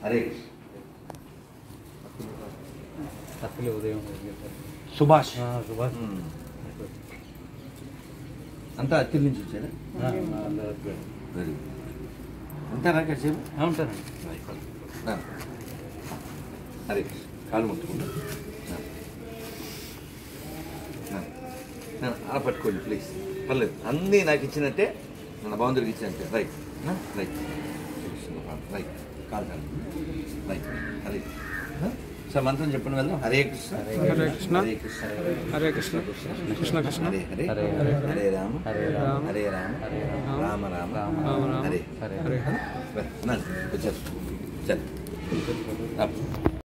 హరే కృష్ణ అసలు ఉదయం సుభాష్ ఆ, సుభాష్ ఉమ్. అంతా అత్తిరి నుంచి వచ్చారా ఆ, ఆ, అందరూ వచ్చారు. వెరీ గుడ్ ఉంటారా కాసేపు ఆ, ఉంటానండి నా. హరే కృష్ణ కాలు ముట్టుకుంటా నా. నా. నా, అలా పట్టుకోండి ప్లీజ్ పర్లేదు అన్నీ నాకు ఇచ్చినట్టే మన బాగుందరికి ఇచ్చినట్టే రైట్ నా? రైట్ రైట్ కాలు కాలు రైట్ హరే నా? సార్ మంత్రం చెప్పండి వెళ్దాం హరే కృష్ణ హరే కృష్ణ. హరే కృష్ణ హరే కృష్ణ కృష్ణ కృష్ణ హరే హరే హరే హరే హరే. హరే రామ హరే రామ. హరే రామ హరే రామ. రామ రామ రామ రామ. హరే హరే హరే రండి, వచ్చారు చల్ చల్. అప్.